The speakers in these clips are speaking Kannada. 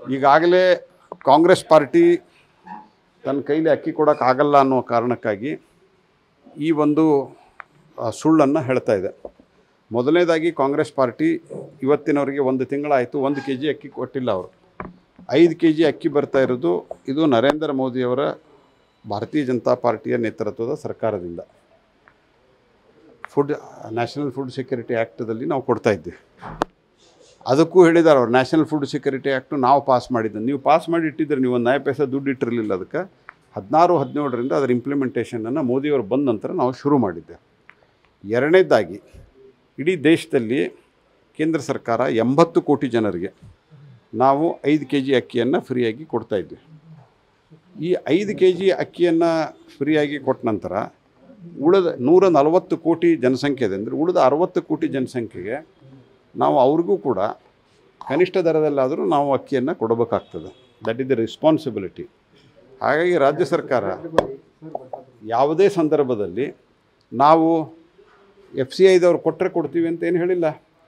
ಈಗಾಗಲೇ ಕಾಂಗ್ರೆಸ್ ಪಾರ್ಟಿ ತನ್ನ ಕೈಲಿ ಅಕ್ಕಿ ಕೊಡೋಕ್ಕಾಗಲ್ಲ ಅನ್ನೋ ಕಾರಣಕ್ಕಾಗಿ ಈ ಒಂದು ಸುಳ್ಳನ್ನು ಹೇಳ್ತಾ ಇದೆ ಮೊದಲನೇದಾಗಿ ಕಾಂಗ್ರೆಸ್ ಪಾರ್ಟಿ ಇವತ್ತಿನವರೆಗೆ ಒಂದು ತಿಂಗಳಾಯಿತು ಒಂದು ಕೆ ಜಿ ಅಕ್ಕಿ ಕೊಟ್ಟಿಲ್ಲ ಅವರು ಐದು ಕೆ ಜಿ ಅಕ್ಕಿ ಬರ್ತಾ ಇರೋದು ಇದು ನರೇಂದ್ರ ಮೋದಿಯವರ ಭಾರತೀಯ ಜನತಾ ಪಾರ್ಟಿಯ ನೇತೃತ್ವದ ಸರ್ಕಾರದಿಂದ ಫುಡ್ ನ್ಯಾಷನಲ್ ಫುಡ್ ಸೆಕ್ಯೂರಿಟಿ ಆ್ಯಕ್ಟದಲ್ಲಿ ನಾವು ಕೊಡ್ತಾ ಇದ್ದೀವಿ ಅದಕ್ಕೂ ಹೇಳಿದ್ದಾರೆ ಅವ್ರು ನ್ಯಾಷನಲ್ ಫುಡ್ ಸೆಕ್ಯೂರಿಟಿ ಆ್ಯಕ್ಟು ನಾವು ಪಾಸ್ ಮಾಡಿದ್ದು ನೀವು ಪಾಸ್ ಮಾಡಿ ಇಟ್ಟಿದ್ರೆ ನೀವು ಒಂದು ನ್ಯಾಯ ಪೈಸೆ ದುಡ್ಡು ಇಟ್ಟಿರಲಿಲ್ಲ ಅದಕ್ಕೆ ಹದಿನಾರು ಹದಿನೇಳರಿಂದ ಅದರ ಇಂಪ್ಲಿಮೆಂಟೇಷನನ್ನು ಮೋದಿಯವರು ಬಂದ ನಂತರ ನಾವು ಶುರು ಮಾಡಿದ್ದೆ ಎರಡನೇದಾಗಿ ಇಡೀ ದೇಶದಲ್ಲಿ ಕೇಂದ್ರ ಸರ್ಕಾರ ಎಂಬತ್ತು ಕೋಟಿ ಜನರಿಗೆ ನಾವು ಐದು ಕೆ ಜಿ ಅಕ್ಕಿಯನ್ನು ಫ್ರೀಯಾಗಿ ಕೊಡ್ತಾ ಇದ್ವಿ ಈ ಐದು ಕೆ ಜಿ ಅಕ್ಕಿಯನ್ನು ಫ್ರೀಯಾಗಿ ಕೊಟ್ಟ ನಂತರ ಉಳಿದ ನೂರ ನಲವತ್ತು ಕೋಟಿ ಜನಸಂಖ್ಯೆ ಇದೆ ಅಂದರೆ ಉಳಿದ ಅರವತ್ತು ಕೋಟಿ ಜನಸಂಖ್ಯೆಗೆ ನಾವು ಅವ್ರಿಗೂ ಕೂಡ ಕನಿಷ್ಠ ದರದಲ್ಲಾದರೂ ನಾವು ಅಕ್ಕಿಯನ್ನು ಕೊಡಬೇಕಾಗ್ತದೆ ದಟ್ ಇಸ್ ದ ರೆಸ್ಪಾನ್ಸಿಬಿಲಿಟಿ ಹಾಗಾಗಿ ರಾಜ್ಯ ಸರ್ಕಾರ ಯಾವುದೇ ಸಂದರ್ಭದಲ್ಲಿ ನಾವು ಎಫ್ ಸಿ ಐದವ್ರು ಕೊಟ್ಟರೆ ಕೊಡ್ತೀವಿ ಅಂತ ಏನು ಹೇಳಿಲ್ಲ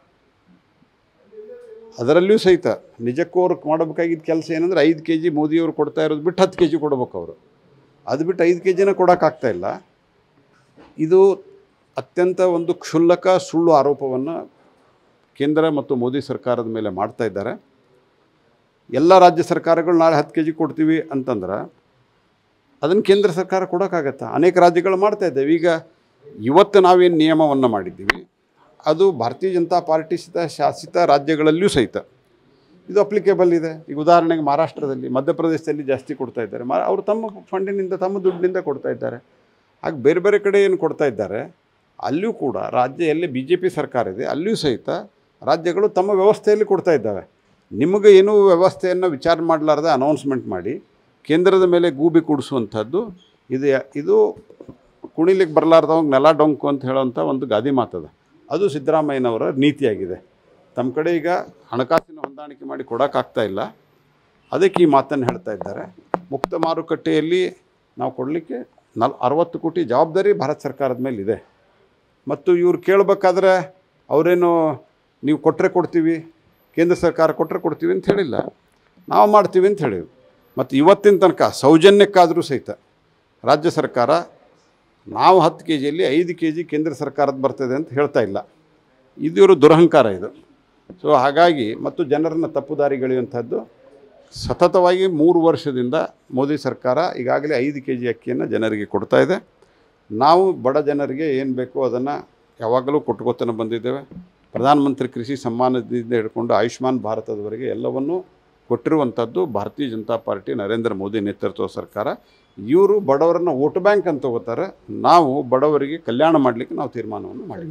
ಅದರಲ್ಲಿಯೂ ಸಹಿತ ನಿಜಕ್ಕೂ ಅವ್ರು ಮಾಡಬೇಕಾಗಿದ್ದ ಕೆಲಸ ಏನಂದ್ರೆ ಐದು ಕೆ ಜಿ ಮೋದಿಯವರು ಕೊಡ್ತಾ ಇರೋದು ಬಿಟ್ಟು ಹತ್ತು ಕೆ ಜಿ ಕೊಡ್ಬೇಕು ಅವರು ಅದು ಬಿಟ್ಟು ಐದು ಕೆ ಜಿನ ಕೊಡೋಕ್ಕಾಗ್ತಾ ಇಲ್ಲ ಇದು ಅತ್ಯಂತ ಒಂದು ಕ್ಷುಲ್ಲಕ ಸುಳ್ಳು ಆರೋಪವನ್ನು ಕೇಂದ್ರ ಮತ್ತು ಮೋದಿ ಸರ್ಕಾರದ ಮೇಲೆ ಮಾಡ್ತಾ ಇದ್ದಾರೆ ಎಲ್ಲ ರಾಜ್ಯ ಸರ್ಕಾರಗಳು ನಾಳೆ ಹತ್ತು ಕೆ ಜಿ ಕೊಡ್ತೀವಿ ಅಂತಂದ್ರೆ ಅದನ್ನು ಕೇಂದ್ರ ಸರ್ಕಾರ ಕೊಡೋಕ್ಕಾಗತ್ತಾ ಅನೇಕ ರಾಜ್ಯಗಳು ಮಾಡ್ತಾ ಇದ್ದೇವೆ ಈಗ ಇವತ್ತು ನಾವೇನು ನಿಯಮವನ್ನು ಮಾಡಿದ್ದೀವಿ ಅದು ಭಾರತೀಯ ಜನತಾ ಪಾರ್ಟಿ ಸಿತ ಶಾಸಿತ ರಾಜ್ಯಗಳಲ್ಲಿಯೂ ಸಹಿತ ಇದು ಅಪ್ಲಿಕೇಬಲ್ ಇದೆ ಈಗ ಉದಾಹರಣೆಗೆ ಮಹಾರಾಷ್ಟ್ರದಲ್ಲಿ ಮಧ್ಯಪ್ರದೇಶದಲ್ಲಿ ಜಾಸ್ತಿ ಕೊಡ್ತಾ ಇದ್ದಾರೆ ಮಾ ಅವರು ತಮ್ಮ ಫಂಡಿನಿಂದ ತಮ್ಮ ದುಡ್ಡಿನಿಂದ ಕೊಡ್ತಾ ಇದ್ದಾರೆ ಹಾಗೆ ಬೇರೆ ಬೇರೆ ಕಡೆ ಏನು ಕೊಡ್ತಾ ಇದ್ದಾರೆ ಅಲ್ಲಿಯೂ ಕೂಡ ರಾಜ್ಯ ಎಲ್ಲಿ ಬಿ ಜೆ ಪಿ ಸರ್ಕಾರ ಇದೆ ಅಲ್ಲಿಯೂ ಸಹಿತ ರಾಜ್ಯಗಳು ತಮ್ಮ ವ್ಯವಸ್ಥೆಯಲ್ಲಿ ಕೊಡ್ತಾ ಇದ್ದಾವೆ ನಿಮಗೆ ಏನೂ ವ್ಯವಸ್ಥೆಯನ್ನು ವಿಚಾರ ಮಾಡಲಾರ್ದೆ ಅನೌನ್ಸ್ಮೆಂಟ್ ಮಾಡಿ ಕೇಂದ್ರದ ಮೇಲೆ ಗೂಬಿ ಕೂಡಿಸುವಂಥದ್ದು ಇದು ಇದು ಕುಣಿಲಿಕ್ಕೆ ಬರಲಾರ್ದವಂಗೆ ನೆಲ ಡೊಂಕು ಅಂತ ಹೇಳೋವಂಥ ಒಂದು ಗಾದಿ ಮಾತದ ಅದು ಸಿದ್ದರಾಮಯ್ಯನವರ ನೀತಿಯಾಗಿದೆ ತಮ್ಮ ಕಡೆ ಈಗ ಹಣಕಾಸಿನ ಹೊಂದಾಣಿಕೆ ಮಾಡಿ ಕೊಡೋಕ್ಕಾಗ್ತಾ ಇಲ್ಲ ಅದಕ್ಕೆ ಈ ಮಾತನ್ನು ಹೇಳ್ತಾ ಇದ್ದಾರೆ ಮುಕ್ತ ಮಾರುಕಟ್ಟೆಯಲ್ಲಿ ನಾವು ಕೊಡಲಿಕ್ಕೆ ನಲ್ ಅರವತ್ತು ಕೋಟಿ ಜವಾಬ್ದಾರಿ ಭಾರತ ಸರ್ಕಾರದ ಮೇಲೆ ಇದೆ ಮತ್ತು ಇವ್ರು ಕೇಳಬೇಕಾದ್ರೆ ಅವರೇನು ನೀವು ಕೊಟ್ಟರೆ ಕೊಡ್ತೀವಿ ಕೇಂದ್ರ ಸರ್ಕಾರ ಕೊಟ್ಟರೆ ಕೊಡ್ತೀವಿ ಅಂತ ಹೇಳಿಲ್ಲ ನಾವು ಮಾಡ್ತೀವಿ ಅಂತ ಹೇಳಿವಿ ಮತ್ತು ಇವತ್ತಿನ ತನಕ ಸೌಜನ್ಯಕ್ಕಾದರೂ ಸಹಿತ ರಾಜ್ಯ ಸರ್ಕಾರ ನಾವು ಹತ್ತು ಕೆ ಜಿಯಲ್ಲಿ ಐದು ಕೆ ಜಿ ಕೇಂದ್ರ ಸರ್ಕಾರದ ಬರ್ತದೆ ಅಂತ ಹೇಳ್ತಾ ಇಲ್ಲ ಇದು ಇವರು ದುರಹಂಕಾರ ಇದು ಸೊ ಹಾಗಾಗಿ ಮತ್ತು ಜನರನ್ನು ತಪ್ಪು ದಾರಿಗೆಳೆಯುವಂಥದ್ದು ಸತತವಾಗಿ ಮೂರು ವರ್ಷದಿಂದ ಮೋದಿ ಸರ್ಕಾರ ಈಗಾಗಲೇ ಐದು ಕೆ ಜಿ ಅಕ್ಕಿಯನ್ನು ಜನರಿಗೆ ಕೊಡ್ತಾ ಇದೆ ನಾವು ಬಡ ಜನರಿಗೆ ಏನು ಬೇಕೋ ಅದನ್ನು ಯಾವಾಗಲೂ ಕೊಟ್ಕೋತಾನೆ ಬಂದಿದ್ದೇವೆ ಪ್ರಧಾನಮಂತ್ರಿ ಕೃಷಿ ಸಮ್ಮಾನದಿಂದ ಹಿಡ್ಕೊಂಡು ಆಯುಷ್ಮಾನ್ ಭಾರತದವರೆಗೆ ಎಲ್ಲವನ್ನೂ ಕೊಟ್ಟಿರುವಂಥದ್ದು ಭಾರತೀಯ ಜನತಾ ಪಾರ್ಟಿ ನರೇಂದ್ರ ಮೋದಿ ನೇತೃತ್ವದ ಸರ್ಕಾರ ಇವರು ಬಡವರನ್ನು ವೋಟ್ ಬ್ಯಾಂಕ್ ಅಂತ ತಗೋತಾರೆ ನಾವು ಬಡವರಿಗೆ ಕಲ್ಯಾಣ ಮಾಡಲಿಕ್ಕೆ ನಾವು ತೀರ್ಮಾನವನ್ನು ಮಾಡಿದ್ದೀವಿ